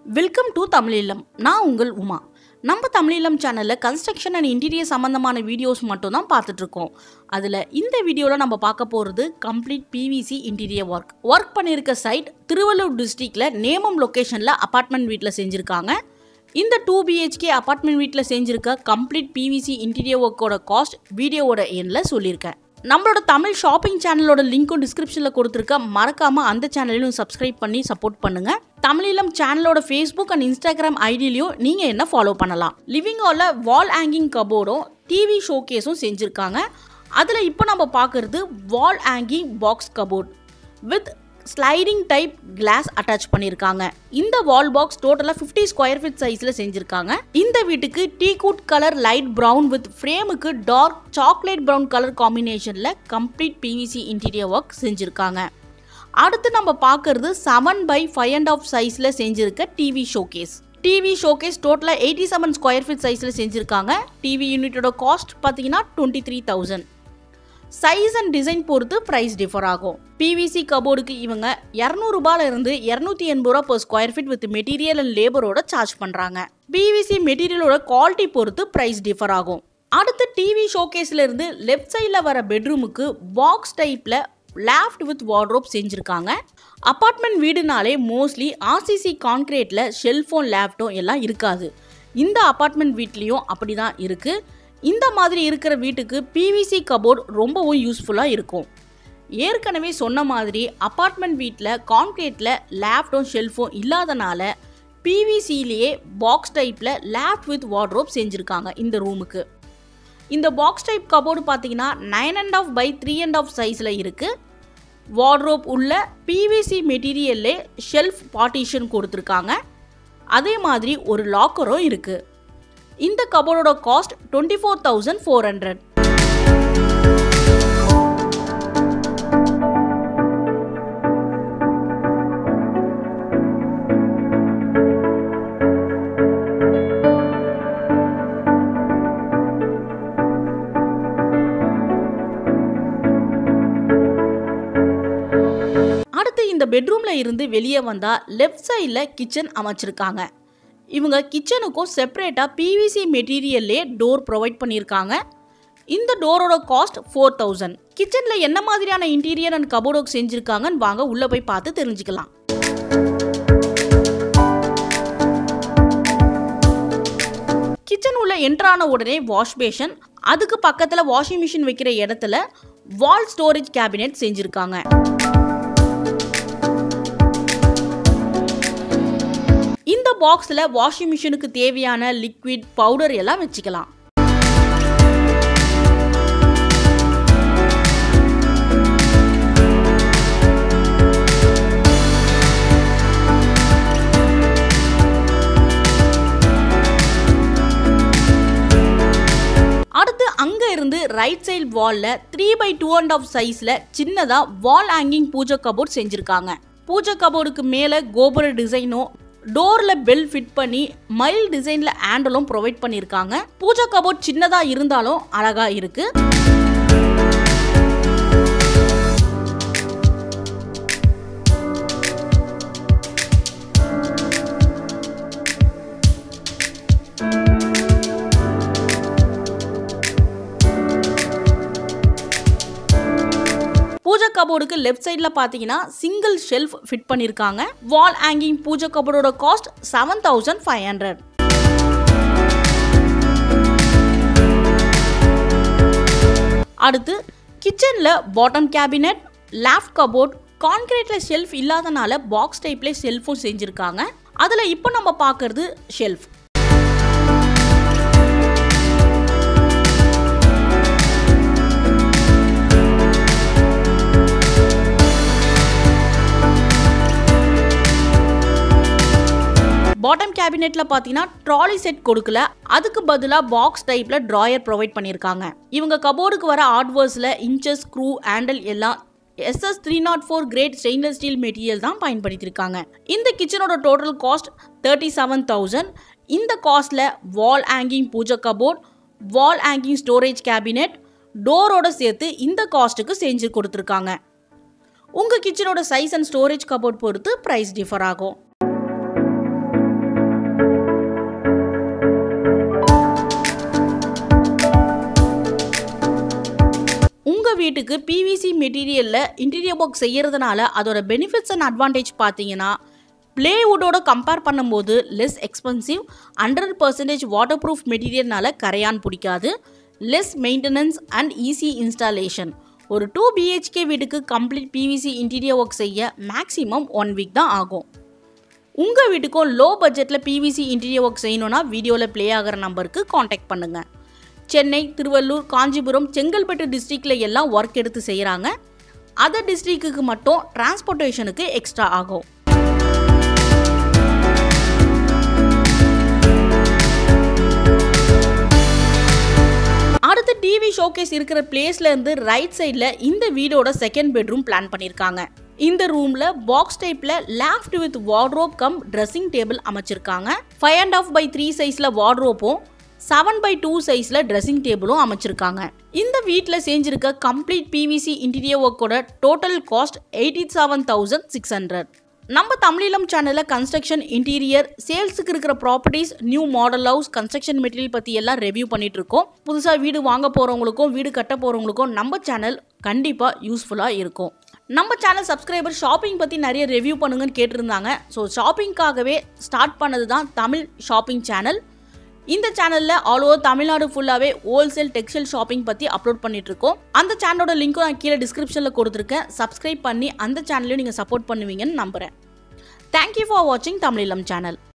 welcome to தமிழீழம் நான் உங்கள் உமா நம்ம தமிழீழம் சேனலில் கன்ஸ்ட்ரக்ஷன் அண்ட் இன்டீரியர் சம்மந்தமான வீடியோஸ் மட்டும் தான் பார்த்துட்ருக்கோம் அதில் இந்த வீடியோவில் நம்ம பார்க்க போகிறது complete PVC interior work work பண்ணியிருக்க சைட் திருவள்ளூர் டிஸ்ட்ரிக்டில் நேமம் லொக்கேஷனில் அப்பார்ட்மெண்ட் வீட்டில் செஞ்சுருக்காங்க இந்த டூ பிஹெச்கே அப்பார்ட்மெண்ட் வீட்டில் செஞ்சுருக்க கம்ப்ளீட் பிவிசி இன்டீரியர் ஒர்க்கோட காஸ்ட் வீடியோவோட எண்ணில் சொல்லியிருக்கேன் நம்மளோட தமிழ் ஷாப்பிங் சேனலோட லிங்க்கும் டிஸ்கிரிப்ஷனில் கொடுத்துருக்க மறக்காமல் அந்த சேனலையும் சப்ஸ்கிரைப் பண்ணி சப்போர்ட் பண்ணுங்கள் தமிழீழம் சேனலோட ஃபேஸ்புக் அண்ட் இன்ஸ்டாகிராம் ஐடியிலையும் நீங்கள் என்ன ஃபாலோ பண்ணலாம் லிவிங் ஹாலில் வால் ஹேங்கிங் கபோர்டும் டிவி ஷோகேஸும் செஞ்சுருக்காங்க அதில் இப்போ நம்ம பார்க்குறது wall hanging box cupboard with sliding type glass attach பண்ணியிருக்காங்க இந்த வால் பாக்ஸ் டோட்டலாக ஃபிஃப்டி ஸ்கொயர் ஃபீட் சைஸில் செஞ்சுருக்காங்க இந்த வீட்டுக்கு teak wood colour light brown with ஃப்ரேமுக்கு டார்க் சாக்லேட் ப்ரௌன் கலர் காம்பினேஷனில் கம்ப்ளீட் பிவிசி இன்டீரியர் ஒர்க் செஞ்சுருக்காங்க அடுத்து நம்ம பார்க்கறது seven by five and half சைஸில் செஞ்சுருக்க டிவி ஷோகேஸ் டிவி ஷோகேஸ் டோட்டலாக எயிட்டி செவன் ஸ்கொயர் ஃபீட் சைஸில் செஞ்சுருக்காங்க டிவி யூனிட்டோட காஸ்ட் பார்த்தீங்கன்னா twenty three thousand size and design பொறுத்து ப்ரைஸ் டிஃபர் ஆகும் பிவிசி கபோர்டுக்கு இவங்க இரநூறுபால இருந்து இரநூத்தி எண்பது ரூபா per square feet with material and லேபரோட சார்ஜ் பண்ணுறாங்க பிவிசி மெட்டீரியலோட குவாலிட்டி பொறுத்து ப்ரைஸ் டிஃபர் ஆகும் அடுத்து டிவி ஷோகேஸ்ல இருந்து லெஃப்ட் சைடில் வர பெட்ரூமுக்கு பாக்ஸ் டைப்பில் லேஃப்ட் வித் வார்ட்ரோப் செஞ்சுருக்காங்க அப்பார்ட்மெண்ட் வீடுனாலே மோஸ்ட்லி ஆர்சிசி கான்கிரீட்டில் ஷெல்ஃபோன் லேப்டும் எல்லாம் இருக்காது இந்த அப்பார்ட்மெண்ட் வீட்லேயும் அப்படி தான் இருக்குது இந்த மாதிரி இருக்கிற வீட்டுக்கு பிவிசி கபோர்ட் ரொம்பவும் யூஸ்ஃபுல்லாக இருக்கும் ஏற்கனவே சொன்ன மாதிரி அப்பார்ட்மெண்ட் வீட்டில் கான்கிரீட்டில் லேப்டும் ஷெல்ஃபும் இல்லாதனால பிவிசிலேயே பாக்ஸ் டைப்பில் லேப்ட் வித் வார்ட்ரோப் செஞ்சுருக்காங்க இந்த ரூமுக்கு இந்த பாக்ஸ் டைப் கபோர்டு பார்த்தீங்கன்னா nine and half by three and half சைஸில் இருக்குது வார்ட்ரோப் உள்ள பிவிசி மெட்டீரியல்லே ஷெல்ஃப் பார்ட்டிஷன் கொடுத்துருக்காங்க அதே மாதிரி ஒரு லாக்கரும் இருக்குது இந்த கபோர்டோட cost twenty four thousand four hundred அடுத்து இந்த பெட்ரூம்ல இருந்து வெளியே வந்தா லெஃப்ட் சைடில் கிச்சன் அமைச்சிருக்காங்க இவங்க கிச்சனுக்கும் செப்பரேட்டாக பிவிசி மெட்டீரியல்லே டோர் ப்ரொவைட் பண்ணியிருக்காங்க இந்த டோரோட காஸ்ட் ஃபோர் தௌசண்ட் கிச்சனில் என்ன மாதிரியான இன்டீரியர் அண்ட் கபோர்டு ஒர்க் செஞ்சுருக்காங்கன்னு வாங்க உள்ளே போய் பார்த்து தெரிஞ்சுக்கலாம் கிச்சன் உள்ள என்ட்ரான உடனே வாஷ் பேஷன் அதுக்கு பக்கத்தில் வாஷிங் மிஷின் வைக்கிற இடத்துல வால் ஸ்டோரேஜ் கேபினெட் செஞ்சுருக்காங்க இந்த பாக்ஸில் வாஷிங் மிஷினுக்கு தேவையான லிக்விட் பவுடர் எல்லாம் வச்சுக்கலாம் அடுத்து அங்கே இருந்து ரைட் சைடு வாலில் three by two and half சைஸில் சின்னதாக வால் ஹேங்கிங் பூஜை கபோர்ட் செஞ்சுருக்காங்க பூஜை கபோர்டுக்கு மேலே கோபுர டிசைனும் டோரில் பெல் ஃபிட் பண்ணி மைல் டிசைனில் ஹேண்டலும் ப்ரொவைட் பண்ணியிருக்காங்க பூஜை கபோர்ட் சின்னதாக இருந்தாலும் அழகாக இருக்குது பூஜை கபோர்டுக்கு லெஃப்ட் சைடில் பார்த்தீங்கன்னா சிங்கிள் ஷெல்ஃப் ஃபிட் பண்ணியிருக்காங்க வால் ஹேங்கிங் பூஜை கபோர்டோட cost seven thousand five hundred அடுத்து கிச்சனில் பாட்டம் கேபினெட் லேஃப்ட் கபோர்ட் கான்கிரீட்டில் ஷெல்ஃப் இல்லாதனால பாக்ஸ் டைப்லேயே ஷெல்ஃபும் செஞ்சுருக்காங்க அதில் இப்போ நம்ம பார்க்கறது ஷெல்ஃப் பாட்டம் கேபினெட்ல பார்த்தீங்கன்னா ட்ராலி செட் கொடுக்கல அதுக்கு பதிலாக பாக்ஸ் டைப்ல ட்ராயர் ப்ரொவைட் பண்ணியிருக்காங்க இவங்க கபோர்டுக்கு வர ஆர்ட்வர்ஸில் இன்ச்சஸ் ஸ்க்ரூ ஹேண்டில் எல்லாம் SS three nought four grade stainless steel material தான் பயன்படுத்தியிருக்காங்க இந்த கிச்சனோட total cost thirty seven thousand இந்த காஸ்ட்டில் wall hanging pooja cupboard wall hanging storage cabinet டோரோட சேர்த்து இந்த காஸ்ட்டுக்கு செஞ்சு கொடுத்துருக்காங்க உங்கள் கிச்சனோட சைஸ் அண்ட் ஸ்டோரேஜ் கபோர்ட் பொறுத்து ப்ரைஸ் டிஃபர் ஆகும் வீட்டுக்கு பிவிசி மெட்டீரியலில் இன்டீரியர் ஒர்க் செய்கிறதுனால அதோட பெனிஃபிட்ஸ் அண்ட் அட்வான்டேஜ் பார்த்தீங்கன்னா பிளேவுட்டோட கம்பேர் பண்ணும்போது less expensive hundred percentage water proof மெட்டீரியல்னால கரையான் பிடிக்காது less maintenance and easy installation ஒரு டூ பிஹெச்கே வீட்டுக்கு கம்ப்ளீட் பிவிசி இன்டீரியர் ஒர்க் செய்ய மேக்ஸிமம் ஒன் வீக் தான் ஆகும் உங்கள் வீட்டுக்கும் லோ பட்ஜெட்டில் பிவிசி இன்டீரியர் ஒர்க் செய்யணும்னா வீடியோவில் ப்ளே ஆகிற நம்பருக்கு காண்டாக்ட் பண்ணுங்கள் சென்னை திருவள்ளூர் காஞ்சிபுரம் செங்கல்பட்டு டிஸ்ட்ரிக்டில் எல்லாம் ஒர்க் எடுத்து செய்கிறாங்க அதர் டிஸ்ட்ரிக்ட்டுக்கு மட்டும் டிரான்ஸ்போர்ட்டேஷனுக்கு எக்ஸ்ட்ரா ஆகும் அடுத்த டிவி ஷோகேஸ் இருக்கிற பிளேஸ்ல இருந்து ரைட் சைடில் இந்த வீடோட செகண்ட் பெட்ரூம் பிளான் பண்ணியிருக்காங்க இந்த ரூம்ல பாக்ஸ் டைப்ல loft with wardrobe cum dressing table அமைச்சிருக்காங்க five and half by three சைஸ்ல வார்ட்ரோப்பும் செவன் பை டூ சைஸ்ல ட்ரெஸ்ஸிங் டேபிளும் அமைச்சிருக்காங்க இந்த வீட்டில் செஞ்சிருக்க கம்ப்ளீட் பிவிசி இன்டீரியர் ஒர்க்கோட total cost eighty seven thousand six hundred நம்ம தமிழீழம் சேனலில் கன்ஸ்ட்ரக்ஷன் இன்டீரியர் சேல்ஸுக்கு இருக்கிற properties new model house construction material பற்றி எல்லாம் ரிவ்யூ பண்ணிட்டு இருக்கோம் புதுசாக வீடு வாங்க போகிறவங்களுக்கும் வீடு கட்ட போகிறவங்களுக்கும் நம்ம சேனல் கண்டிப்பாக யூஸ்ஃபுல்லாக இருக்கும் நம்ம சேனல் சப்ஸ்கிரைபர் ஷாப்பிங் பற்றி நிறைய ரிவ்யூ பண்ணுங்கன்னு கேட்டிருந்தாங்க ஸோ ஷாப்பிங்காகவே ஸ்டார்ட் பண்ணது தான் தமிழ் ஷாப்பிங் சேனல் இந்த சேனலில் ஆல் ஓவர் தமிழ்நாடு ஃபுல்லாகவே ஹோல்சேல் டெக்ஸ்டைல் ஷாப்பிங் பற்றி அப்லோட் பண்ணிட்டு இருக்கோம் அந்த சேனலோட லிங்க்கும் நான் கீழே டிஸ்கிரிப்ஷனில் கொடுத்துருக்கேன் சப்ஸ்கிரைப் பண்ணி அந்த சேனலையும் நீங்கள் சப்போர்ட் பண்ணுவீங்கன்னு நம்புகிறேன் தேங்க்யூ ஃபார் வாட்சிங் தமிழிலம் சேனல்